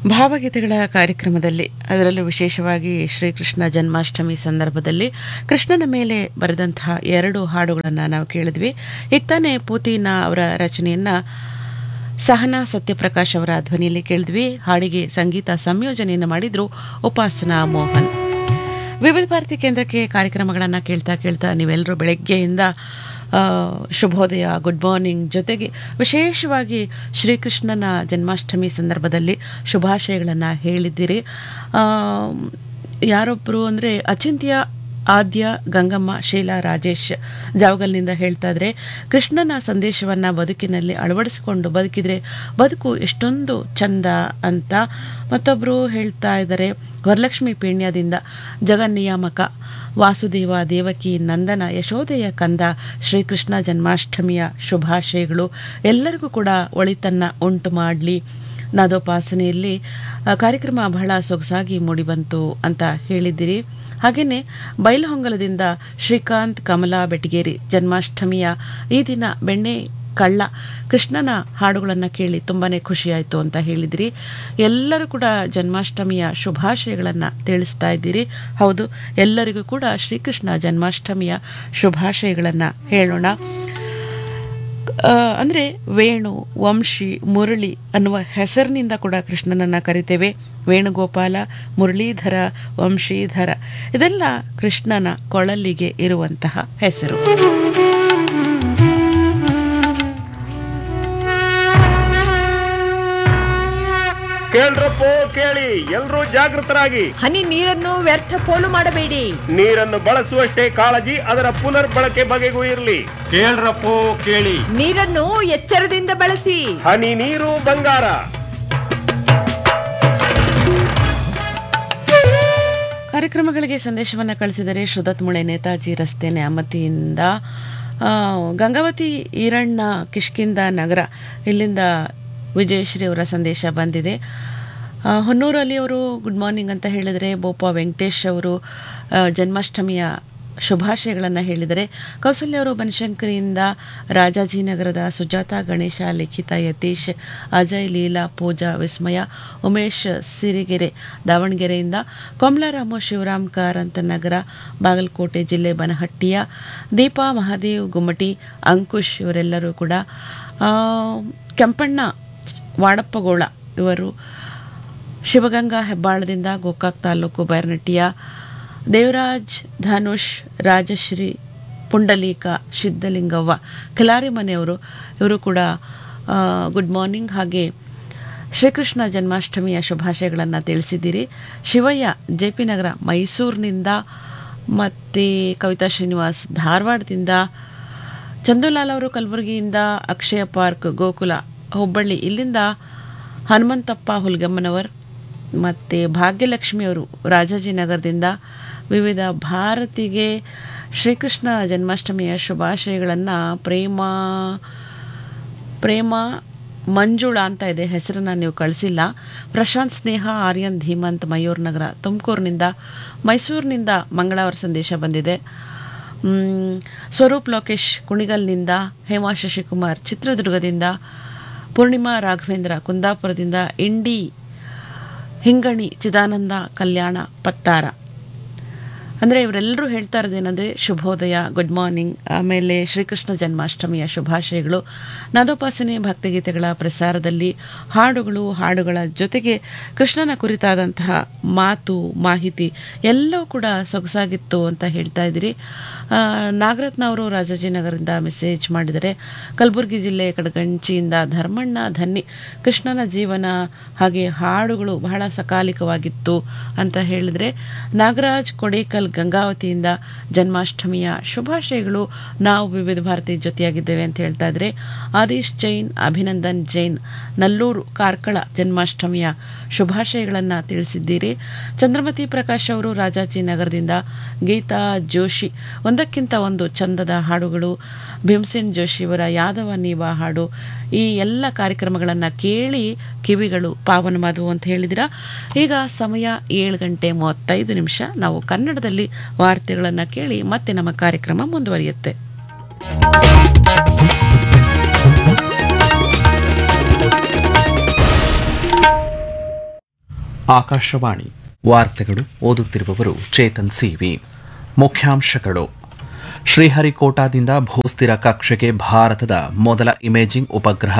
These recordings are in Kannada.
ಭಾವಗೀತೆಗಳ ಕಾರ್ಯಕ್ರಮದಲ್ಲಿ ಅದರಲ್ಲೂ ವಿಶೇಷವಾಗಿ ಶ್ರೀಕೃಷ್ಣ ಜನ್ಮಾಷ್ಟಮಿ ಸಂದರ್ಭದಲ್ಲಿ ಕೃಷ್ಣನ ಮೇಲೆ ಬರೆದಂತಹ ಎರಡು ಹಾಡುಗಳನ್ನು ನಾವು ಕೇಳಿದ್ವಿ ಈಗ ತಾನೇ ಪೂತಿನ ಅವರ ರಚನೆಯನ್ನ ಸಹನಾ ಸತ್ಯಪ್ರಕಾಶ್ ಅವರ ಧ್ವನಿಯಲ್ಲಿ ಕೇಳಿದ್ವಿ ಹಾಡಿಗೆ ಸಂಗೀತ ಸಂಯೋಜನೆಯನ್ನು ಮಾಡಿದ್ರು ಉಪಾಸನಾ ಮೋಹನ್ ವಿವಿಧ ಭಾರತಿ ಕೇಂದ್ರಕ್ಕೆ ಕಾರ್ಯಕ್ರಮಗಳನ್ನು ಕೇಳ್ತಾ ಕೇಳ್ತಾ ನೀವೆಲ್ಲರೂ ಬೆಳಗ್ಗೆಯಿಂದ ಆ, ಶುಭೋದಯ ಗುಡ್ ಮಾರ್ನಿಂಗ್ ಜೊತೆಗೆ ವಿಶೇಷವಾಗಿ ಶ್ರೀಕೃಷ್ಣನ ಜನ್ಮಾಷ್ಟಮಿ ಸಂದರ್ಭದಲ್ಲಿ ಶುಭಾಶಯಗಳನ್ನು ಹೇಳಿದ್ದೀರಿ ಆ, ಯಾರೊಬ್ಬರು ಅಂದರೆ ಅಚಿಂತ್ಯ ಆದ್ಯ ಗಂಗಮ್ಮ ಶೀಲಾ ರಾಜೇಶ್ ಜಾವಗಲ್ನಿಂದ ಹೇಳ್ತಾ ಇದ್ರೆ ಕೃಷ್ಣನ ಸಂದೇಶವನ್ನು ಬದುಕಿನಲ್ಲಿ ಅಳವಡಿಸಿಕೊಂಡು ಬದುಕಿದ್ರೆ ಬದುಕು ಎಷ್ಟೊಂದು ಚಂದ ಅಂತ ಮತ್ತೊಬ್ಬರು ಹೇಳ್ತಾ ಇದ್ದಾರೆ ವರಲಕ್ಷ್ಮಿ ಪೀಣ್ಯದಿಂದ ಜಗನ್ನಿಯಾಮಕ ವಾಸುದೇವ ದೇವಕಿ ನಂದನ ಯಶೋದೆಯ ಕಂದ ಶ್ರೀಕೃಷ್ಣ ಜನ್ಮಾಷ್ಟಮಿಯ ಶುಭಾಶಯಗಳು ಎಲ್ಲರಿಗೂ ಕೂಡ ಒಳಿತನ್ನ ಉಂಟು ಮಾಡಲಿ ನಾದೋಪಾಸನೆಯಲ್ಲಿ ಆ, ಕಾರ್ಯಕ್ರಮ ಬಹಳ ಸೊಗಸಾಗಿ ಮೂಡಿಬಂತು ಅಂತ ಹೇಳಿದ್ದೀರಿ ಹಾಗೆಯೇ ಬೈಲಹೊಂಗಲದಿಂದ ಶ್ರೀಕಾಂತ್ ಕಮಲಾ ಬೆಟಗೇರಿ ಜನ್ಮಾಷ್ಟಮಿಯ ಈ ದಿನ ಬೆಣ್ಣೆ ಕಳ್ಳ ಕೃಷ್ಣನ ಹಾಡುಗಳನ್ನು ಕೇಳಿ ತುಂಬಾನೇ ಖುಷಿಯಾಯಿತು ಅಂತ ಹೇಳಿದಿರಿ ಎಲ್ಲರೂ ಕೂಡ ಜನ್ಮಾಷ್ಟಮಿಯ ಶುಭಾಶಯಗಳನ್ನು ತಿಳಿಸ್ತಾ ಇದ್ದೀರಿ ಹೌದು ಎಲ್ಲರಿಗೂ ಕೂಡ ಶ್ರೀಕೃಷ್ಣ ಜನ್ಮಾಷ್ಟಮಿಯ ಶುಭಾಶಯಗಳನ್ನು ಹೇಳೋಣ ಆ, ಅಂದ್ರೆ ವೇಣು ವಂಶಿ ಮುರಳಿ ಅನ್ನುವ ಹೆಸರಿನಿಂದ ಕೂಡ ಕೃಷ್ಣನನ್ನ ಕರಿತೇವೆ ವೇಣುಗೋಪಾಲ ಮುರಳೀಧರ ವಂಶೀಧರ ಇದೆಲ್ಲ ಕೃಷ್ಣನ ಕೊಳಲಿಗೆ ಇರುವಂತಹ ಹೆಸರು ಕೇಳ್ರಪ್ಪೋ ಕೇಳಿ ಎಲ್ರೂ ಜಾಗೃತರಾಗಿ ಹನಿ ನೀರನ್ನು ವ್ಯರ್ಥ ಪೋಲು ಮಾಡಬೇಡಿ ನೀರನ್ನು ಬಳಸುವಷ್ಟೇ ಕಾಳಜಿ ಅದರ ಪುನರ್ ಬಳಕೆ ಬಗೆಗೂ ಇರಲಿ ಕೇಳ್ರಪ್ಪೋ ಕೇಳಿ ನೀರನ್ನು ಎಚ್ಚರದಿಂದ ಬಳಸಿ ಹನಿ ನೀರು ಬಂಗಾರ ಕಾರ್ಯಕ್ರಮಗಳಿಗೆ ಸಂದೇಶವನ್ನು ಕಳಿಸಿದರೆ ಶ್ರುದತ್ ಮುಳೆ ನೇತಾಜಿ ರಸ್ತೆ ನ್ಯಾಮತಿಯಿಂದ ಆ, ಗಂಗಾವತಿ ಈರಣ್ಣ ಕಿಷ್ಕಿಂದ ನಗರ ಇಲ್ಲಿಂದ ವಿಜಯಶ್ರೀ ಅವರ ಸಂದೇಶ ಬಂದಿದೆ ಆ, ಹೊನ್ನೂರಲ್ಲಿ ಅವರು ಗುಡ್ ಮಾರ್ನಿಂಗ್ ಅಂತ ಹೇಳಿದರೆ ಬೋಪ ವೆಂಕಟೇಶ್ ಅವರು ಆ, ಜನ್ಮಾಷ್ಟಮಿಯ ಶುಭಾಶಯಗಳನ್ನು ಹೇಳಿದರೆ ಕೌಸಲ್ಯ ಅವರು ಬನಶಂಕರಿಯಿಂದ ರಾಜಾಜಿನಗರದ ಸುಜಾತ ಗಣೇಶ ಲಿಖಿತ ಯತೀಶ್ ಅಜಯ್ ಲೀಲಾ ಪೂಜಾ ವಿಸ್ಮಯ ಉಮೇಶ್ ಸಿರಿಗೆರೆ ದಾವಣಗೆರೆಯಿಂದ ಕೊಮ್ಲಾರಾಮು ಶಿವರಾಮ್ ಕಾರಂತ ನಗರ ಬಾಗಲಕೋಟೆ ಜಿಲ್ಲೆ ಬನಹಟ್ಟಿಯ ದೀಪಾ ಮಹಾದೇವ್ ಗುಮ್ಮಟಿ ಅಂಕುಶ್ ಇವರೆಲ್ಲರೂ ಕೂಡ ಆ, ಕೆಂಪಣ್ಣ ವಾಡಪ್ಪಗೋಳ ಇವರು ಶಿವಗಂಗಾ ಹೆಬ್ಬಾಳದಿಂದ ಗೋಕಾಕ್ ತಾಲೂಕು ಬೈರನಟ್ಟಿಯ ದೇವರಾಜ್ ಧನುಷ್ ರಾಜಶ್ರೀ ಪುಂಡಲೀಕ ಸಿದ್ದಲಿಂಗವ್ವ ಖಿಲಾರಿ ಮನೆಯವರು ಇವರು ಕೂಡ ಆ, ಗುಡ್ ಮಾರ್ನಿಂಗ್ ಹಾಗೆ ಶ್ರೀಕೃಷ್ಣ ಜನ್ಮಾಷ್ಟಮಿಯ ಶುಭಾಶಯಗಳನ್ನು ತಿಳಿಸಿದ್ದೀರಿ ಶಿವಯ್ಯ ಜೆ ಪಿ ನಗರ ಮೈಸೂರಿನಿಂದ ಮತ್ತು ಕವಿತಾ ಶ್ರೀನಿವಾಸ್ ಧಾರವಾಡದಿಂದ ಚಂದುಲಾಲ್ ಅವರು ಕಲಬುರಗಿಯಿಂದ ಅಕ್ಷಯ ಪಾರ್ಕ್ ಗೋಕುಲ ಹುಬ್ಬಳ್ಳಿ ಇಲ್ಲಿಂದ ಹನುಮಂತಪ್ಪ ಹುಲ್ಗಮ್ಮನವರ್ ಮತ್ತು ಭಾಗ್ಯಲಕ್ಷ್ಮಿ ಅವರು ರಾಜಾಜಿನಗರದಿಂದ ವಿವಿಧ ಭಾರತಿಗೆ ಶ್ರೀಕೃಷ್ಣ ಜನ್ಮಾಷ್ಟಮಿಯ ಶುಭಾಶಯಗಳನ್ನು ಪ್ರೇಮ ಪ್ರೇಮ ಮಂಜುಳಾ ಅಂತ ಇದೆ ಹೆಸರನ್ನು ನೀವು ಕಳಿಸಿಲ್ಲ ಪ್ರಶಾಂತ್ ಸ್ನೇಹ ಆರ್ಯನ್ ಧೀಮಂತ್ ಮಯೂರ್ ನಗರ ತುಮಕೂರಿನಿಂದ ಮೈಸೂರಿನಿಂದ ಮಂಗಳವಾರ ಸಂದೇಶ ಬಂದಿದೆ ಮ್, ಸ್ವರೂಪ್ ಲೋಕೇಶ್ ಕುಣಿಗಲ್ನಿಂದ ಹೇಮಾ ಶಶಿಕುಮಾರ್ ಚಿತ್ರದುರ್ಗದಿಂದ ಪೂರ್ಣಿಮಾ ರಾಘವೇಂದ್ರ ಕುಂದಾಪುರದಿಂದ ಇಂಡಿ ಹಿಂಗಣಿ ಚಿದಾನಂದ ಕಲ್ಯಾಣ ಪತ್ತಾರ ಅಂದರೆ ಇವರೆಲ್ಲರೂ ಹೇಳ್ತಾ ಇರೋದೇನೆಂದರೆ ಶುಭೋದಯ ಗುಡ್ ಮಾರ್ನಿಂಗ್ ಆಮೇಲೆ ಶ್ರೀಕೃಷ್ಣ ಜನ್ಮಾಷ್ಟಮಿಯ ಶುಭಾಶಯಗಳು ನಾದೋಪಾಸನೆ ಭಕ್ತಿಗೀತೆಗಳ ಪ್ರಸಾರದಲ್ಲಿ ಹಾಡುಗಳು ಹಾಡುಗಳ ಜೊತೆಗೆ ಕೃಷ್ಣನ ಕುರಿತಾದಂತಹ ಮಾತು ಮಾಹಿತಿ ಎಲ್ಲವೂ ಕೂಡ ಸೊಗಸಾಗಿತ್ತು ಅಂತ ಹೇಳ್ತಾ ಇದ್ದೀರಿ ಆ, ನಾಗರತ್ನ ಅವರು ರಾಜಾಜಿನಗರದಿಂದ ಮೆಸೇಜ್ ಮಾಡಿದರೆ ಕಲಬುರಗಿ ಜಿಲ್ಲೆ ಕಡಗಂಚಿಯಿಂದ ಧರ್ಮಣ್ಣ ಧನ್ನಿ ಕೃಷ್ಣನ ಜೀವನ ಹಾಗೆ ಹಾಡುಗಳು ಬಹಳ ಸಕಾಲಿಕವಾಗಿತ್ತು ಅಂತ ಹೇಳಿದರೆ ನಾಗರಾಜ್ ಕೊಡೇಕಲ್ ಗಂಗಾವತಿಯಿಂದ ಜನ್ಮಾಷ್ಟಮಿಯ ಶುಭಾಶಯಗಳು ನಾವು ವಿವಿಧ ಭಾರತಿ ಜೊತೆಯಾಗಿದ್ದೇವೆ ಅಂತ ಹೇಳ್ತಾ ಇದ್ರೆ ಆದೀಶ್ ಜೈನ್ ಅಭಿನಂದನ್ ಜೈನ್ ನಲ್ಲೂರು ಕಾರ್ಕಳ ಜನ್ಮಾಷ್ಟಮಿಯ ಶುಭಾಶಯಗಳನ್ನು ತಿಳಿಸಿದ್ದೀರಿ ಚಂದ್ರಮತಿ ಪ್ರಕಾಶ್ ಅವರು ರಾಜಾಜಿನಗರದಿಂದ ಗೀತಾ ಜೋಶಿ ಒಂದಕ್ಕಿಂತ ಒಂದು ಚಂದದ ಹಾಡುಗಳು ಭೀಮಸೇನ್ ಜೋಶಿಯವರ ಯಾದವ ನೀವ ಹಾಡು ಈ ಎಲ್ಲ ಕಾರ್ಯಕ್ರಮಗಳನ್ನು ಕೇಳಿ ಕಿವಿಗಳು ಪಾವನವಾದವು ಅಂತ ಹೇಳಿದಿರ ಈಗ ಸಮಯ ಏಳು ಗಂಟೆ ಮೂವತ್ತೈದು ನಿಮಿಷ ನಾವು ಕನ್ನಡದಲ್ಲಿ ವಾರ್ತೆಗಳನ್ನು ಕೇಳಿ ಮತ್ತೆ ನಮ್ಮ ಕಾರ್ಯಕ್ರಮ ಮುಂದುವರಿಯುತ್ತೆ ಆಕಾಶವಾಣಿ ವಾರ್ತೆಗಳು ಓದುತ್ತಿರುವವರು ಚೇತನ್ ಸಿವಿ ಮುಖ್ಯಾಂಶಗಳು ಶ್ರೀಹರಿಕೋಟಾದಿಂದ ಭೂಸ್ಥಿರ ಕಕ್ಷೆಗೆ ಭಾರತದ ಮೊದಲ ಇಮೇಜಿಂಗ್ ಉಪಗ್ರಹ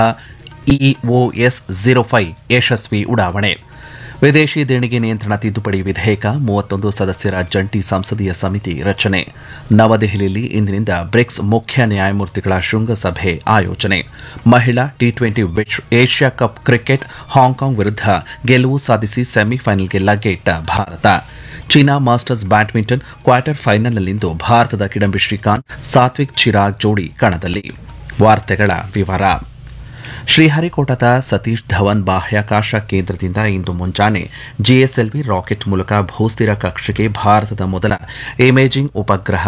ಇಒಎಸ್ ಝೀರೋ ಫೈವ್ ಯಶಸ್ವಿ ಉಡಾವಣೆ ವಿದೇಶಿ ದೇಣಿಗೆ ನಿಯಂತ್ರಣ ತಿದ್ದುಪಡಿ ವಿಧೇಯಕ ಮೂವತ್ತೊಂದು ಸದಸ್ಯರ ಜಂಟಿ ಸಂಸದೀಯ ಸಮಿತಿ ರಚನೆ ನವದೆಹಲಿಯಲ್ಲಿ ಇಂದಿನಿಂದ ಬ್ರಿಕ್ಸ್ ಮುಖ್ಯ ನ್ಯಾಯಮೂರ್ತಿಗಳ ಶೃಂಗಸಭೆ ಆಯೋಜನೆ ಮಹಿಳಾ T twenty Asia cup cricket Hong Kong ವಿರುದ್ಧ ಗೆಲುವು ಸಾಧಿಸಿ ಸೆಮಿಫೈನಲ್ಗೆ ಲಗ್ಗೆಯಿಟ್ಟ Bharat China masters badminton quarter ಫೈನಲ್ನಲ್ಲಿಂದು ಭಾರತದ ಕಿಡಂಬಿ ಶ್ರೀಕಾಂತ್ ಸಾತ್ವಿಕ್ ಚಿರಾಗ್ ಜೋಡಿ ಕಣದಲ್ಲಿ ವಾರ್ತೆಗಳ ವಿವರ ಶ್ರೀಹರಿಕೋಟದ ಸತೀಶ್ ಧವನ್ ಬಾಹ್ಯಾಕಾಶ ಕೇಂದ್ರದಿಂದ ಇಂದು ಮುಂಜಾನೆ ಜಿಎಸ್ಎಲ್ವಿ ರಾಕೆಟ್ ಮೂಲಕ ಭೂಸ್ಥಿರ ಕಕ್ಷೆಗೆ ಭಾರತದ ಮೊದಲ ಇಮೇಜಿಂಗ್ ಉಪಗ್ರಹ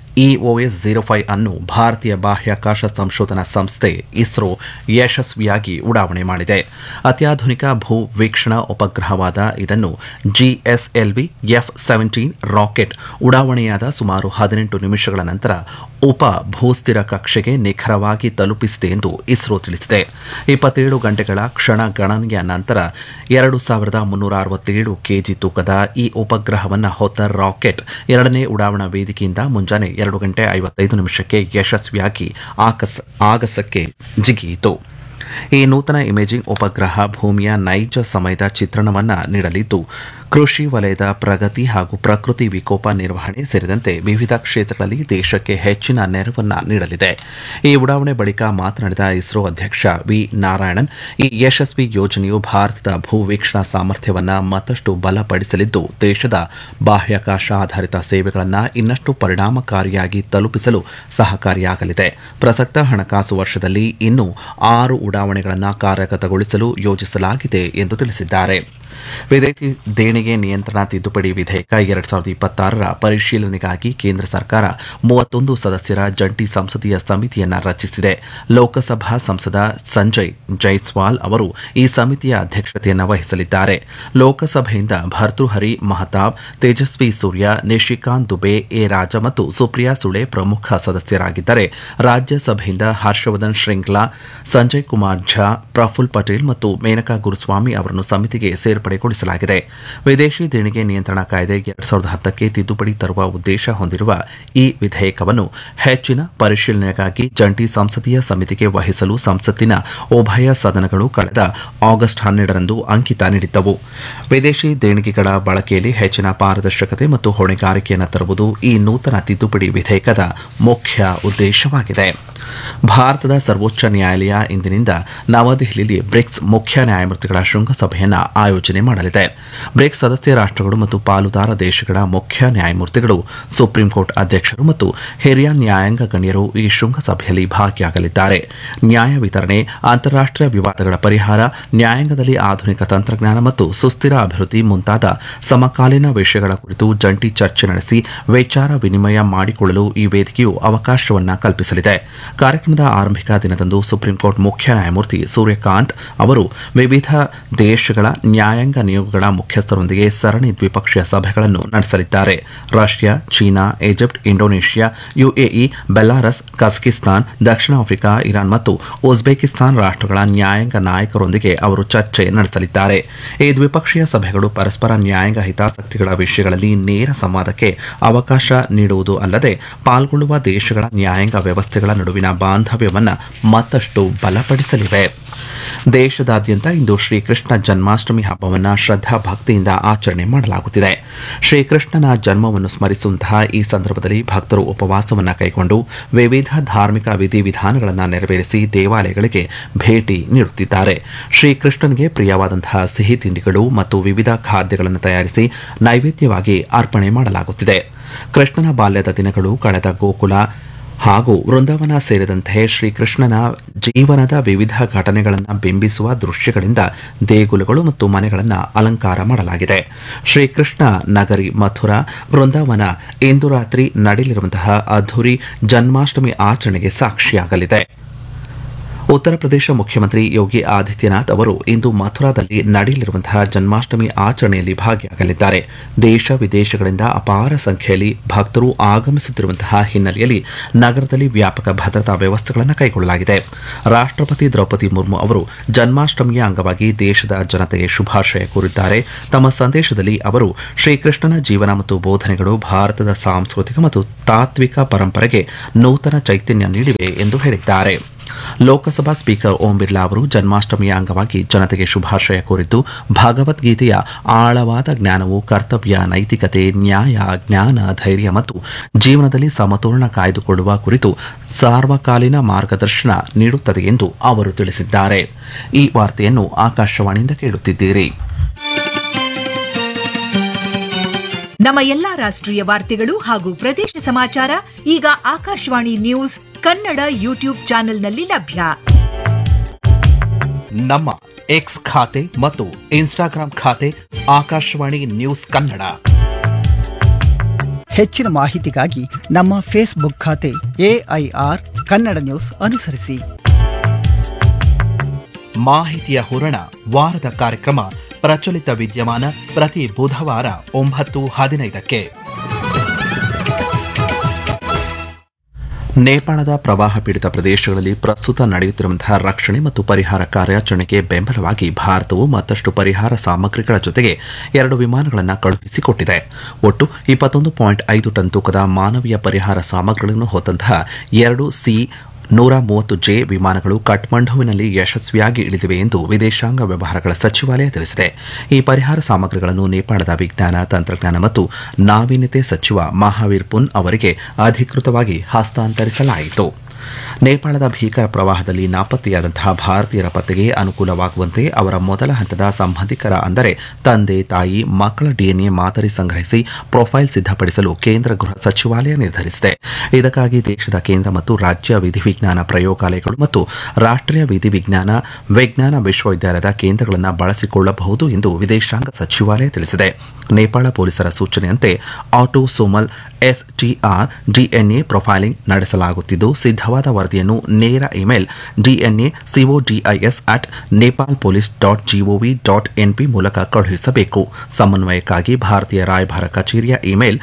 ಇಒಎಸ್ ಝೀರೋ ಫೈವ್ ಅನ್ನು ಭಾರತೀಯ ಬಾಹ್ಯಾಕಾಶ ಸಂಶೋಧನಾ ಸಂಸ್ಥೆ ಇಸ್ರೋ ಯಶಸ್ವಿಯಾಗಿ ಉಡಾವಣೆ ಮಾಡಿದೆ ಅತ್ಯಾಧುನಿಕ ಭೂ ವೀಕ್ಷಣಾ ಉಪಗ್ರಹವಾದ ಇದನ್ನು ಜಿಎಸ್ಎಲ್ವಿ ಎಫ್ ಸೆವೆಂಟೀನ್ ರಾಕೆಟ್ ಉಡಾವಣೆಯಾದ ಸುಮಾರು ಹದಿನೆಂಟು ನಿಮಿಷಗಳ ನಂತರ ಉಪ ಭೂಸ್ಥಿರ ಕಕ್ಷೆಗೆ ನಿಖರವಾಗಿ ತಲುಪಿಸಿದೆ ಎಂದು ಇಸ್ರೋ ತಿಳಿಸಿದೆ ಇಪ್ಪತ್ತೇಳು ಗಂಟೆಗಳ ಕ್ಷಣ ಗಣನೆಯ ನಂತರ ಎರಡು ಸಾವಿರದ ಮುನ್ನೂರ ಅರವತ್ತೇಳು ಕೆಜಿ ತೂಕದ ಈ ಉಪಗ್ರಹವನ್ನು ಹೊತ್ತ ರಾಕೆಟ್ ಎರಡನೇ ಉಡಾವಣಾ ವೇದಿಕೆಯಿಂದ ಮುಂಜಾನೆ ಎರಡು ಗಂಟೆ ಐವತ್ತೈದು ನಿಮಿಷಕ್ಕೆ ಯಶಸ್ವಿಯಾಗಿ ಆಕಸ್ ಆಗಸಕ್ಕೆ ಜಿಗಿಯಿತು ಈ ನೂತನ ಇಮೇಜಿಂಗ್ ಉಪಗ್ರಹ ಭೂಮಿಯ ನೈಜ ಸಮಯದ ಚಿತ್ರಣವನ್ನು ನೀಡಲಿದ್ದು ಕೃಷಿ ವಲಯದ ಪ್ರಗತಿ ಹಾಗೂ ಪ್ರಕೃತಿ ವಿಕೋಪ ನಿರ್ವಹಣೆ ಸೇರಿದಂತೆ ವಿವಿಧ ಕ್ಷೇತ್ರಗಳಲ್ಲಿ ದೇಶಕ್ಕೆ ಹೆಚ್ಚಿನ ನೆರವನ್ನ ನೀಡಲಿದೆ ಈ ಉಡಾವಣೆ ಬಳಿಕ ಮಾತನಾಡಿದ ಇಸ್ರೋ ಅಧ್ಯಕ್ಷ ವಿ ನಾರಾಯಣನ್ ಈ ಯಶಸ್ವಿ ಯೋಜನೆಯು ಭಾರತದ ಭೂ ವೀಕ್ಷಣಾ ಸಾಮರ್ಥ್ಯವನ್ನು ಮತ್ತಷ್ಟು ಬಲಪಡಿಸಲಿದ್ದು ದೇಶದ ಬಾಹ್ಯಾಕಾಶ ಆಧಾರಿತ ಸೇವೆಗಳನ್ನು ಇನ್ನಷ್ಟು ಪರಿಣಾಮಕಾರಿಯಾಗಿ ತಲುಪಿಸಲು ಸಹಕಾರಿಯಾಗಲಿದೆ ಪ್ರಸಕ್ತ ಹಣಕಾಸು ವರ್ಷದಲ್ಲಿ ಇನ್ನೂ ಆರು ಉಡಾವಣೆಗಳನ್ನು ಕಾರ್ಯಗತಗೊಳಿಸಲು ಯೋಜಿಸಲಾಗಿದೆ ಎಂದು ತಿಳಿಸಿದ್ದಾರೆ ವಿದೇಶಿ ದೇಣಿಗೆ ನಿಯಂತ್ರಣ ತಿದ್ದುಪಡಿ ವಿಧೇಯಕ ಎರಡ್ ಸಾವಿರದ ಇಪ್ಪತ್ತಾರರ ಪರಿಶೀಲನೆಗಾಗಿ ಕೇಂದ್ರ ಸರ್ಕಾರ ಮೂವತ್ತೊಂದು ಸದಸ್ಯರ ಜಂಟಿ ಸಂಸದೀಯ ಸಮಿತಿಯನ್ನ ರಚಿಸಿದೆ ಲೋಕಸಭಾ ಸಂಸದ ಸಂಜಯ್ ಜೈಸ್ವಾಲ್ ಅವರು ಈ ಸಮಿತಿಯ ಅಧ್ಯಕ್ಷತೆಯನ್ನು ವಹಿಸಲಿದ್ದಾರೆ ಲೋಕಸಭೆಯಿಂದ ಭರ್ತೃಹರಿ ಮಹತಾಬ್ ತೇಜಸ್ವಿ ಸೂರ್ಯ ನಿಶಿಕಾಂತ್ ದುಬೆ ಎ ರಾಜ ಮತ್ತು ಸುಪ್ರಿಯಾ ಸುಳೆ ಪ್ರಮುಖ ಸದಸ್ಯರಾಗಿದ್ದರೆ ರಾಜ್ಯಸಭೆಯಿಂದ ಹರ್ಷವರ್ಧನ್ ಶ್ರಿಂಗ್ಲಾ ಸಂಜಯ್ ಕುಮಾರ್ ಝಾ ಪ್ರಫುಲ್ ಪಟೇಲ್ ಮತ್ತು ಮೇನಕಾ ಗುರುಸ್ವಾಮಿ ಅವರನ್ನು ಸಮಿತಿಗೆ ಸೇರ್ಪಡೆಗೊಳಿಸಲಾಗಿದೆ ವಿದೇಶಿ ದೇಣಿಗೆ ನಿಯಂತ್ರಣ ಕಾಯ್ದೆ ಎರಡ್ ಸಾವಿರದ ಹತ್ತಕ್ಕೆ ತಿದ್ದುಪಡಿ ತರುವ ಉದ್ದೇಶ ಹೊಂದಿರುವ ಈ ವಿಧೇಯಕವನ್ನು ಹೆಚ್ಚಿನ ಪರಿಶೀಲನೆಗಾಗಿ ಜಂಟಿ ಸಂಸದೀಯ ಸಮಿತಿಗೆ ವಹಿಸಲು ಸಂಸತ್ತಿನ ಉಭಯ ಸದನಗಳು ಕಳೆದ ಆಗಸ್ಟ್ ಹನ್ನೆರಡರಂದು ಅಂಕಿತ ನೀಡಿದ್ದವು ವಿದೇಶಿ ದೇಣಿಗೆಗಳ ಬಳಕೆಯಲ್ಲಿ ಹೆಚ್ಚಿನ ಪಾರದರ್ಶಕತೆ ಮತ್ತು ಹೊಣೆಗಾರಿಕೆಯನ್ನು ತರುವುದು ಈ ನೂತನ ತಿದ್ದುಪಡಿ ವಿಧೇಯಕದ ಮುಖ್ಯ ಉದ್ದೇಶವಾಗಿದೆ ಭಾರತದ ಸರ್ವೋಚ್ಚ ನ್ಯಾಯಾಲಯ ಇಂದಿನಿಂದ ನವದೆಹಲಿಯಲ್ಲಿ ಬ್ರಿಕ್ಸ್ ಮುಖ್ಯ ನ್ಯಾಯಮೂರ್ತಿಗಳ ಶೃಂಗಸಭೆಯನ್ನು ಆಯೋಜನೆ ಮಾಡಲಿದೆ ಬ್ರಿಕ್ಸ್ ಸದಸ್ಯ ರಾಷ್ಟ್ರಗಳು ಮತ್ತು ಪಾಲುದಾರ ದೇಶಗಳ ಮುಖ್ಯ ನ್ಯಾಯಮೂರ್ತಿಗಳು ಸುಪ್ರೀಂ ಕೋರ್ಟ್ ಅಧ್ಯಕ್ಷರು ಮತ್ತು ಹಿರಿಯ ನ್ಯಾಯಾಂಗ ಗಣ್ಯರು ಈ ಶೃಂಗಸಭೆಯಲ್ಲಿ ಭಾಗಿಯಾಗಲಿದ್ದಾರೆ ನ್ಯಾಯ ವಿತರಣೆ ಅಂತಾರಾಷ್ಟ್ರೀಯ ವಿವಾದಗಳ ಪರಿಹಾರ ನ್ಯಾಯಾಂಗದಲ್ಲಿ ಆಧುನಿಕ ತಂತ್ರಜ್ಞಾನ ಮತ್ತು ಸುಸ್ಥಿರ ಅಭಿವೃದ್ಧಿ ಮುಂತಾದ ಸಮಕಾಲೀನ ವಿಷಯಗಳ ಕುರಿತು ಜಂಟಿ ಚರ್ಚೆ ನಡೆಸಿ ವಿಚಾರ ವಿನಿಮಯ ಮಾಡಿಕೊಳ್ಳಲು ಈ ವೇದಿಕೆಯು ಅವಕಾಶವನ್ನು ಕಲ್ಪಿಸಲಿದೆ ಕಾರ್ಯಕ್ರಮದ ಆರಂಭಿಕ ದಿನದಂದು ಸುಪ್ರೀಂ ಕೋರ್ಟ್ ಮುಖ್ಯ ನ್ಯಾಯಮೂರ್ತಿ ಸೂರ್ಯಕಾಂತ್ ಅವರು ವಿವಿಧ ದೇಶಗಳ ನ್ಯಾಯಾಂಗ ನಿಯೋಗಗಳ ಮುಖ್ಯಸ್ಥರೊಂದಿಗೆ ಸರಣಿ ದ್ವಿಪಕ್ಷೀಯ ಸಭೆಗಳನ್ನು ನಡೆಸಲಿದ್ದಾರೆ Russia China Egypt Indonesia UAE Belarus Kazakhstan ದಕ್ಷಿಣ ಆಫ್ರಿಕಾ ಇರಾನ್ ಮತ್ತು ಉಜ್ಬೇಕಿಸ್ತಾನ್ ರಾಷ್ಟ್ರಗಳ ನ್ಯಾಯಾಂಗ ನಾಯಕರೊಂದಿಗೆ ಅವರು ಚರ್ಚೆ ನಡೆಸಲಿದ್ದಾರೆ ಈ ದ್ವಿಪಕ್ಷೀಯ ಸಭೆಗಳು ಪರಸ್ಪರ ನ್ಯಾಯಾಂಗ ಹಿತಾಸಕ್ತಿಗಳ ವಿಷಯಗಳಲ್ಲಿ ನೇರ ಸಂವಾದಕ್ಕೆ ಅವಕಾಶ ನೀಡುವುದು ಅಲ್ಲದೆ ಪಾಲ್ಗೊಳ್ಳುವ ದೇಶಗಳ ನ್ಯಾಯಾಂಗ ವ್ಯವಸ್ಥೆಗಳ ನಡುವಿನ ಬಾಂಧವ್ಯವನ್ನು ಮತ್ತಷ್ಟು ಬಲಪಡಿಸಲಿವೆ ದೇಶದಾದ್ಯಂತ ಇಂದು ಶ್ರೀಕೃಷ್ಣ ಜನ್ಮಾಷ್ಟಮಿ ಹಬ್ಬವನ್ನು ಶ್ರದ್ಧಾ ಭಕ್ತಿಯಿಂದ ಆಚರಣೆ ಮಾಡಲಾಗುತ್ತಿದೆ ಶ್ರೀಕೃಷ್ಣನ ಜನ್ಮವನ್ನು ಸ್ಮರಿಸುವಂತಹ ಈ ಸಂದರ್ಭದಲ್ಲಿ ಭಕ್ತರು ಉಪವಾಸವನ್ನು ಕೈಗೊಂಡು ವಿವಿಧ ಧಾರ್ಮಿಕ ವಿಧಿವಿಧಾನಗಳನ್ನು ನೆರವೇರಿಸಿ ದೇವಾಲಯಗಳಿಗೆ ಭೇಟಿ ನೀಡುತ್ತಿದ್ದಾರೆ ಶ್ರೀಕೃಷ್ಣನಿಗೆ ಪ್ರಿಯವಾದಂತಹ ಸಿಹಿ ತಿಂಡಿಗಳು ಮತ್ತು ವಿವಿಧ ಖಾದ್ಯಗಳನ್ನು ತಯಾರಿಸಿ ನೈವೇದ್ಯವಾಗಿ ಅರ್ಪಣೆ ಮಾಡಲಾಗುತ್ತಿದೆ ಕೃಷ್ಣನ ಬಾಲ್ಯದ ದಿನಗಳು ಕಳೆದ ಗೋಕುಲ ಹಾಗೂ ವೃಂದಾವನ ಸೇರಿದಂತೆ ಶ್ರೀಕೃಷ್ಣನ ಜೀವನದ ವಿವಿಧ ಘಟನೆಗಳನ್ನು ಬಿಂಬಿಸುವ ದೃಶ್ಯಗಳಿಂದ ದೇಗುಲಗಳು ಮತ್ತು ಮನೆಗಳನ್ನು ಅಲಂಕಾರ ಮಾಡಲಾಗಿದೆ ಶ್ರೀಕೃಷ್ಣ ನಗರಿ ಮಥುರಾ ವೃಂದಾವನ ಇಂದು ರಾತ್ರಿ ನಡೆಯಲಿರುವಂತಹ ಅದ್ಧೂರಿ ಜನ್ಮಾಷ್ಟಮಿ ಆಚರಣೆಗೆ ಸಾಕ್ಷಿಯಾಗಲಿದೆ ಉತ್ತರ ಪ್ರದೇಶ ಮುಖ್ಯಮಂತ್ರಿ ಯೋಗಿ ಆದಿತ್ಯನಾಥ್ ಅವರು ಇಂದು ಮಥುರಾದಲ್ಲಿ ನಡೆಯಲಿರುವಂತಹ ಜನ್ಮಾಷ್ಟಮಿ ಆಚರಣೆಯಲ್ಲಿ ಭಾಗಿಯಾಗಲಿದ್ದಾರೆ ದೇಶ ವಿದೇಶಗಳಿಂದ ಅಪಾರ ಸಂಖ್ಯೆಯಲ್ಲಿ ಭಕ್ತರು ಆಗಮಿಸುತ್ತಿರುವಂತಹ ಹಿನ್ನೆಲೆಯಲ್ಲಿ ನಗರದಲ್ಲಿ ವ್ಯಾಪಕ ಭದ್ರತಾ ವ್ಯವಸ್ಥೆಗಳನ್ನು ಕೈಗೊಳ್ಳಲಾಗಿದೆ ರಾಷ್ಟ್ರಪತಿ ದ್ರೌಪದಿ ಮುರ್ಮು ಅವರು ಜನ್ಮಾಷ್ಟಮಿಯ ಅಂಗವಾಗಿ ದೇಶದ ಜನತೆಗೆ ಶುಭಾಶಯ ಕೋರಿದ್ದಾರೆ ತಮ್ಮ ಸಂದೇಶದಲ್ಲಿ ಅವರು ಶ್ರೀಕೃಷ್ಣನ ಜೀವನ ಮತ್ತು ಬೋಧನೆಗಳು ಭಾರತದ ಸಾಂಸ್ಕೃತಿಕ ಮತ್ತು ತಾತ್ವಿಕ ಪರಂಪರೆಗೆ ನೂತನ ಚೈತನ್ಯ ನೀಡಿವೆ ಎಂದು ಹೇಳಿದ್ದಾರೆ ಲೋಕಸಭಾ ಸ್ಪೀಕರ್ ಓಂ ಬಿರ್ಲಾ ಅವರು ಜನ್ಮಾಷ್ಟಮಿಯ ಅಂಗವಾಗಿ ಜನತೆಗೆ ಶುಭಾಶಯ ಕೋರಿದ್ದು ಭಗವದ್ಗೀತೆಯ ಆಳವಾದ ಜ್ಞಾನವು ಕರ್ತವ್ಯ ನೈತಿಕತೆ ನ್ಯಾಯ ಜ್ಞಾನ ಧೈರ್ಯ ಮತ್ತು ಜೀವನದಲ್ಲಿ ಸಮತೋಲನ ಕಾಯ್ದುಕೊಳ್ಳುವ ಕುರಿತು ಸಾರ್ವಕಾಲೀನ ಮಾರ್ಗದರ್ಶನ ನೀಡುತ್ತದೆ ಎಂದು ಅವರು ತಿಳಿಸಿದ್ದಾರೆ ಈ ವಾರ್ತೆಯನ್ನು ಆಕಾಶವಾಣಿಯಿಂದ ಕೇಳುತ್ತಿದ್ದೀರಿ ನಮ್ಮ ಎಲ್ಲಾ ರಾಷ್ಟ್ರೀಯ ವಾರ್ತೆಗಳು ಹಾಗೂ ಪ್ರದೇಶ ಸಮಾಚಾರ ಈಗ ಆಕಾಶವಾಣಿ ನ್ಯೂಸ್ ಕನ್ನಡ ಯೂಟ್ಯೂಬ್ ಚಾನೆಲ್ನಲ್ಲಿ ಲಭ್ಯ ನಮ್ಮ ಎಕ್ಸ್ ಖಾತೆ ಮತ್ತು ಇನ್ಸ್ಟಾಗ್ರಾಂ ಖಾತೆ ಆಕಾಶವಾಣಿ ನ್ಯೂಸ್ ಕನ್ನಡ ಹೆಚ್ಚಿನ ಮಾಹಿತಿಗಾಗಿ ನಮ್ಮ ಫೇಸ್ಬುಕ್ ಖಾತೆ ಎಐಆರ್ ಕನ್ನಡ ನ್ಯೂಸ್ ಅನುಸರಿಸಿ ಮಾಹಿತಿಯ ಹೂರಣ ವಾರದ ಕಾರ್ಯಕ್ರಮ ಪ್ರಚಲಿತ ವಿದ್ಯಮಾನ ಪ್ರತಿ ಬುಧವಾರ ಒಂಬತ್ತು ಹದಿನೈದಕ್ಕೆ ನೇಪಾಳದ ಪ್ರವಾಹ ಪೀಡಿತ ಪ್ರದೇಶಗಳಲ್ಲಿ ಪ್ರಸ್ತುತ ನಡೆಯುತ್ತಿರುವಂತಹ ರಕ್ಷಣೆ ಮತ್ತು ಪರಿಹಾರ ಕಾರ್ಯಾಚರಣೆಗೆ ಬೆಂಬಲವಾಗಿ ಭಾರತವು ಮತ್ತಷ್ಟು ಪರಿಹಾರ ಸಾಮಗ್ರಿಗಳ ಜೊತೆಗೆ ಎರಡು ವಿಮಾನಗಳನ್ನು ಕಳುಹಿಸಿಕೊಟ್ಟಿದೆ ಒಟ್ಟು ಇಪ್ಪತ್ತೊಂದು ಪಾಯಿಂಟ್ ಐದು ಟನ್ ತೂಕದ ಮಾನವೀಯ ಪರಿಹಾರ ಸಾಮಗ್ರಿಗಳನ್ನು ಹೊತ್ತಂತಹ ಎರಡು ಸಿ ನೂರ ಮೂವತ್ತು ಜೆ ವಿಮಾನಗಳು ಕಠ್ಮಂಡುವಿನಲ್ಲಿ ಯಶಸ್ವಿಯಾಗಿ ಇಳಿದಿವೆ ಎಂದು ವಿದೇಶಾಂಗ ವ್ಯವಹಾರಗಳ ಸಚಿವಾಲಯ ತಿಳಿಸಿದೆ ಈ ಪರಿಹಾರ ಸಾಮಗ್ರಿಗಳನ್ನು ನೇಪಾಳದ ವಿಜ್ಞಾನ ತಂತ್ರಜ್ಞಾನ ಮತ್ತು ನಾವೀನ್ಯತೆ ಸಚಿವ ಮಹಾವೀರ್ ಪುನ್ ಅವರಿಗೆ ಅಧಿಕೃತವಾಗಿ ಹಸ್ತಾಂತರಿಸಲಾಯಿತು ನೇಪಾಳದ ಭೀಕರ ಪ್ರವಾಹದಲ್ಲಿ ನಾಪತ್ತೆಯಾದಂತಹ ಭಾರತೀಯರ ಪತ್ತೆಗೆ ಅನುಕೂಲವಾಗುವಂತೆ ಅವರ ಮೊದಲ ಹಂತದ ಸಂಬಂಧಿಕರ ಅಂದರೆ ತಂದೆ ತಾಯಿ ಮಕ್ಕಳ ಡಿಎನ್ಎ ಮಾದರಿ ಸಂಗ್ರಹಿಸಿ ಪ್ರೊಫೈಲ್ ಸಿದ್ಧಪಡಿಸಲು ಕೇಂದ್ರ ಗೃಹ ಸಚಿವಾಲಯ ನಿರ್ಧರಿಸಿದೆ ಇದಕ್ಕಾಗಿ ದೇಶದ ಕೇಂದ್ರ ಮತ್ತು ರಾಜ್ಯ ವಿಧಿವಿಜ್ಞಾನ ಪ್ರಯೋಗಾಲಯಗಳು ಮತ್ತು ರಾಷ್ಟ್ರೀಯ ವಿಧಿವಿಜ್ಞಾನ ವಿಜ್ಞಾನ ವಿಶ್ವವಿದ್ಯಾಲಯದ ಕೇಂದ್ರಗಳನ್ನು ಬಳಸಿಕೊಳ್ಳಬಹುದು ಎಂದು ವಿದೇಶಾಂಗ ಸಚಿವಾಲಯ ತಿಳಿಸಿದೆ ನೇಪಾಳ ಪೊಲೀಸರ ಸೂಚನೆಯಂತೆ ಆಟೋಸೋಮಲ್ ಎಸ್ಟಿಆರ್ ಡಿಎನ್ಎ ಪ್ರೊಫೈಲಿಂಗ್ ನಡೆಸಲಾಗುತ್ತಿದ್ದು ಸಿದ್ಧವಾದ ವರದಿಯನ್ನು ನೇರ email DNA CODIS at Nepal police dot GOV dot NP ಮೂಲಕ ಕಳುಹಿಸಬೇಕು ಸಮನ್ವಯಕ್ಕಾಗಿ ಭಾರತೀಯ ರಾಯಭಾರ ಕಚೇರಿಯ email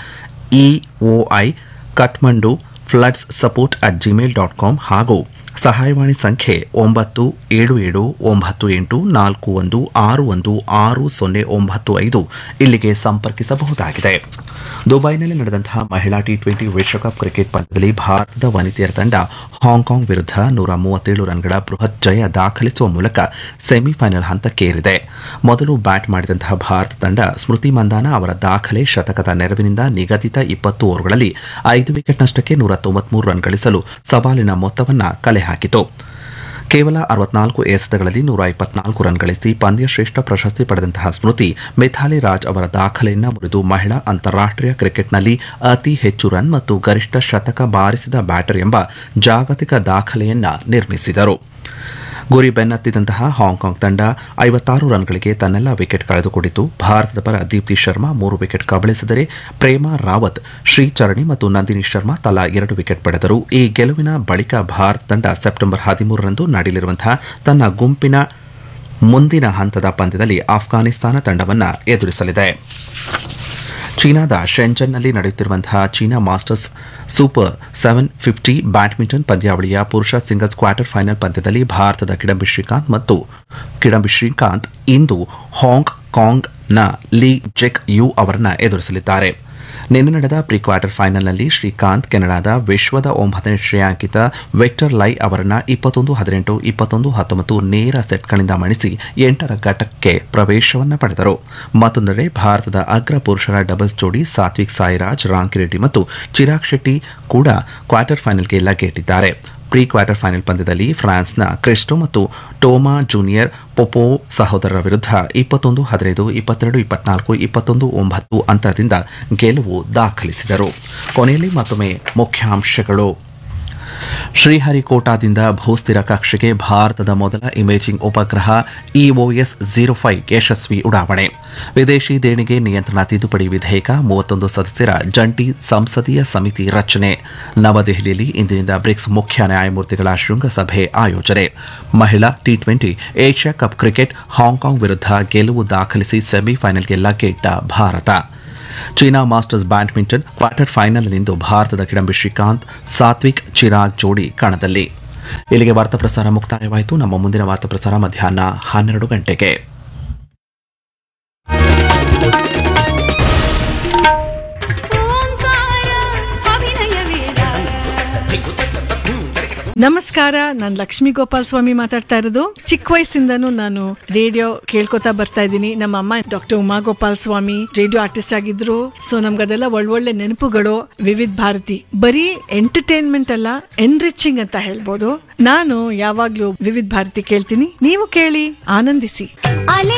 EOI Kathmandu floods support at Gmail dot com ಹಾಗೂ ಸಹಾಯವಾಣಿ ಸಂಖ್ಯೆ ಒಂಬತ್ತು ಏಳು ಏಳು ಒಂಬತ್ತು ಎಂಟು ನಾಲ್ಕು ಒಂದು ಆರು ಒಂದು ಆರು ಸೊನ್ನೆ ಒಂಬತ್ತು ಐದು ಇಲ್ಲಿಗೆ ಸಂಪರ್ಕಿಸಬಹುದಾಗಿದೆ ದುಬೈನಲ್ಲಿ ನಡೆದಂತಹ ಮಹಿಳಾ ಟಿ ಟ್ವೆಂಟಿ ವಿಶ್ವಕಪ್ ಕ್ರಿಕೆಟ್ ಪಂದ್ಯದಲ್ಲಿ ಭಾರತದ ವನಿತೆಯರ ತಂಡ ಹಾಂಕಾಂಗ್ ವಿರುದ್ಧ ನೂರ ಮೂವತ್ತೇಳು ರನ್ಗಳ ಬೃಹತ್ ಜಯ ದಾಖಲಿಸುವ ಮೂಲಕ ಸೆಮಿಫೈನಲ್ ಹಂತಕ್ಕೇರಿದೆ ಮೊದಲು ಬ್ಯಾಟ್ ಮಾಡಿದಂತಹ ಭಾರತ ತಂಡ ಸ್ಮೃತಿ ಮಂದಾನ ಅವರ ದಾಖಲೆ ಶತಕದ ನೆರವಿನಿಂದ ನಿಗದಿತ ಇಪ್ಪತ್ತು ಓವರ್ಗಳಲ್ಲಿ ಐದು ವಿಕೆಟ್ ನಷ್ಟಕ್ಕೆ ನೂರ ತೊಂಬತ್ಮೂರು ರನ್ ಗಳಿಸಲು ಸವಾಲಿನ ಮೊತ್ತವನ್ನು ಕಲೆ ಹಾಕಿತು ಕೇವಲ ಅರವತ್ನಾಲ್ಕು ಎಸೆತಗಳಲ್ಲಿ ನೂರ ಇಪ್ಪತ್ನಾಲ್ಕು ರನ್ ಗಳಿಸಿ ಪಂದ್ಯ ಶ್ರೇಷ್ಠ ಪ್ರಶಸ್ತಿ ಪಡೆದಂತಹ ಸ್ಮೃತಿ ಮಿಥಾಲಿ ರಾಜ್ ಅವರ ದಾಖಲೆಯನ್ನು ಮುರಿದು ಮಹಿಳಾ ಅಂತಾರಾಷ್ಟ್ರೀಯ ಕ್ರಿಕೆಟ್ನಲ್ಲಿ ಅತಿ ಹೆಚ್ಚು ರನ್ ಮತ್ತು ಗರಿಷ್ಠ ಶತಕ ಬಾರಿಸಿದ ಬ್ಯಾಟರ್ ಎಂಬ ಜಾಗತಿಕ ದಾಖಲೆಯನ್ನ ನಿರ್ಮಿಸಿದರು ಗುರಿ ಬೆನ್ನತ್ತಿದಂತಹ ಹಾಂಕಾಂಗ್ ತಂಡ ಐವತ್ತಾರು ರನ್ಗಳಿಗೆ ತನ್ನೆಲ್ಲ ವಿಕೆಟ್ ಕಳೆದುಕೊಂಡಿತು ಭಾರತದ ಪರ ದೀಪ್ತಿ ಶರ್ಮಾ ಮೂರು ವಿಕೆಟ್ ಕಬಳಿಸಿದರೆ ಪ್ರೇಮಾ ರಾವತ್ ಶ್ರೀಚರಣಿ ಮತ್ತು ನಂದಿನಿ ಶರ್ಮಾ ತಲಾ ಎರಡು ವಿಕೆಟ್ ಪಡೆದರು ಈ ಗೆಲುವಿನ ಬಳಿಕ ಭಾರತ ತಂಡ ಸೆಪ್ಟೆಂಬರ್ ಹದಿಮೂರರಂದು ನಡೆಯಲಿರುವಂತಹ ತನ್ನ ಗುಂಪಿನ ಮುಂದಿನ ಹಂತದ ಪಂದ್ಯದಲ್ಲಿ ಆಫ್ಘಾನಿಸ್ತಾನ ತಂಡವನ್ನು ಎದುರಿಸಲಿದೆ ಚೀನಾದ ಶೆಂಜನ್ನಲ್ಲಿ ನಡೆಯುತ್ತಿರುವಂತಹ China masters super seven fifty badminton ಪಂದ್ಯಾವಳಿಯ ಪುರುಷ ಸಿಂಗಲ್ಸ್ ಕ್ವಾರ್ಟರ್ ಫೈನಲ್ ಪಂದ್ಯದಲ್ಲಿ ಭಾರತದ ಕಿಡಂಬಿ ಶ್ರೀಕಾಂತ್ ಮತ್ತು ಕಿಡಂಬಿ ಶ್ರೀಕಾಂತ್ ಇಂದು ಹಾಂಗ್ ಕಾಂಗ್ನ ಲೀ ಜೆಕ್ ಯು ಅವರನ್ನು ಎದುರಿಸಲಿದ್ದಾರೆ ನಿನ್ನೆ ನಡೆದ ಪ್ರೀ ಕ್ವಾರ್ಟರ್ ಫೈನಲ್ನಲ್ಲಿ ಶ್ರೀಕಾಂತ್ ಕೆನಡಾದ ವಿಶ್ವದ ಒಂಬತ್ತನೇ ಶ್ರೇಯಾಂಕಿತ ವಿಕ್ಟರ್ ಲೈ ಅವರನ್ನ ಇಪ್ಪತ್ತೊಂದು ಹದಿನೆಂಟು ಇಪ್ಪತ್ತೊಂದು ಹತ್ತೊಂಬತ್ತು ನೇರ ಸೆಟ್ಗಳಿಂದ ಮಣಿಸಿ ಎಂಟರ ಘಟ್ಟಕ್ಕೆ ಪ್ರವೇಶವನ್ನು ಪಡೆದರು ಮತ್ತೊಂದೆಡೆ ಭಾರತದ ಅಗ್ರ ಪುರುಷರ ಡಬಲ್ಸ್ ಜೋಡಿ ಸಾತ್ವಿಕ್ ಸಾಯಿರಾಜ್ ರಾಂಕಿರೆಡ್ಡಿ ಮತ್ತು ಚಿರಾಗ್ ಶೆಟ್ಟಿ ಕೂಡ ಕ್ವಾರ್ಟರ್ ಫೈನಲ್ಗೆ ಲಗ್ಗೆಯಿಟ್ಟಿದ್ದಾರೆ ಪ್ರೀ ಕ್ವಾರ್ಟರ್ ಫೈನಲ್ ಪಂದ್ಯದಲ್ಲಿ ಫ್ರಾನ್ಸ್ನ ಕ್ರಿಸ್ಟೋ ಮತ್ತು ಟೋಮಾ ಜೂನಿಯರ್ ಪೊಪೋ ಸಹೋದರರ ವಿರುದ್ಧ ಇಪ್ಪತ್ತೊಂದು ಹದಿನೈದು ಇಪ್ಪತ್ತೆರಡು ಇಪ್ಪತ್ನಾಲ್ಕು ಇಪ್ಪತ್ತೊಂದು ಒಂಬತ್ತು ಅಂತರದಿಂದ ಗೆಲುವು ದಾಖಲಿಸಿದರು ಕೊನೆಯಲ್ಲಿ ಮತ್ತೊಮ್ಮೆ ಮುಖ್ಯಾಂಶಗಳು ಶ್ರೀಹರಿಕೋಟಾದಿಂದ ಭೂಸ್ಥಿರ ಕಕ್ಷೆಗೆ ಭಾರತದ ಮೊದಲ ಇಮೇಜಿಂಗ್ ಉಪಗ್ರಹ ಇಒಎಸ್ ಜೀರೋ ಫೈವ್ ಯಶಸ್ವಿ ಉಡಾವಣೆ ವಿದೇಶಿ ದೇಣಿಗೆ ನಿಯಂತ್ರಣ ತಿದ್ದುಪಡಿ ವಿಧೇಯಕ ಮೂವತ್ತೊಂದು ಸದಸ್ಯರ ಜಂಟಿ ಸಂಸದೀಯ ಸಮಿತಿ ರಚನೆ ನವದೆಹಲಿಯಲ್ಲಿ ಇಂದಿನಿಂದ ಬ್ರಿಕ್ಸ್ ಮುಖ್ಯ ನ್ಯಾಯಮೂರ್ತಿಗಳ ಶೃಂಗಸಭೆ ಆಯೋಜನೆ ಮಹಿಳಾ T twenty Asia cup cricket Hong Kong ವಿರುದ್ಧ ಗೆಲುವು ದಾಖಲಿಸಿ ಸೆಮಿಫೈನಲ್ಗೆ ಲಗ್ಗೆಯಿಟ್ಟ Bharat China masters badminton quarter ಫೈನಲ್ನಿಂದು ಭಾರತದ ಕಿಡಂಬಿ ಶ್ರೀಕಾಂತ್ ಸಾತ್ವಿಕ್ ಚಿರಾಗ್ ಜೋಡಿ ಕಣದಲ್ಲಿ ಇಲ್ಲಿಗೆ ವಾರ್ತಾ ಪ್ರಸಾರ ಮುಕ್ತಾಯವಾಯಿತು ನಮ್ಮ ಮುಂದಿನ ವಾರ್ತಾ ಪ್ರಸಾರ ಮಧ್ಯಾಹ್ನ ಹನ್ನೆರಡು ಗಂಟೆಗೆ ಓಂಕಾರ ಅಭಿನಯ ವೇದ ನಮಸ್ಕಾರ ನಾನು ಲಕ್ಷ್ಮೀ ಗೋಪಾಲ್ ಸ್ವಾಮಿ ಮಾತಾಡ್ತಾ ಇರೋದು ಚಿಕ್ಕ ವಯಸ್ಸಿಂದನೂ ನಾನು ರೇಡಿಯೋ ಕೇಳ್ಕೊತಾ ಬರ್ತಾ ಇದ್ದೀನಿ ನಮ್ಮ ಅಮ್ಮ doctor Uma Gopal Swamy radio artist ಆಗಿದ್ರು ಸೊ ನಮ್ಗದೆಲ್ಲ ಒಳ್ಳೊಳ್ಳೆ ನೆನಪುಗಳು ವಿವಿಧ ಭಾರತಿ ಬರೀ ಎಂಟರ್ಟೈನ್ಮೆಂಟ್ ಅಲ್ಲ ಎನ್ರಿಚಿಂಗ್ ಅಂತ ಹೇಳ್ಬೋದು ನಾನು ಯಾವಾಗ್ಲೂ ವಿವಿಧ ಭಾರತಿ ಕೇಳ್ತೀನಿ ನೀವು ಕೇಳಿ ಆನಂದಿಸಿ ಅಲೆ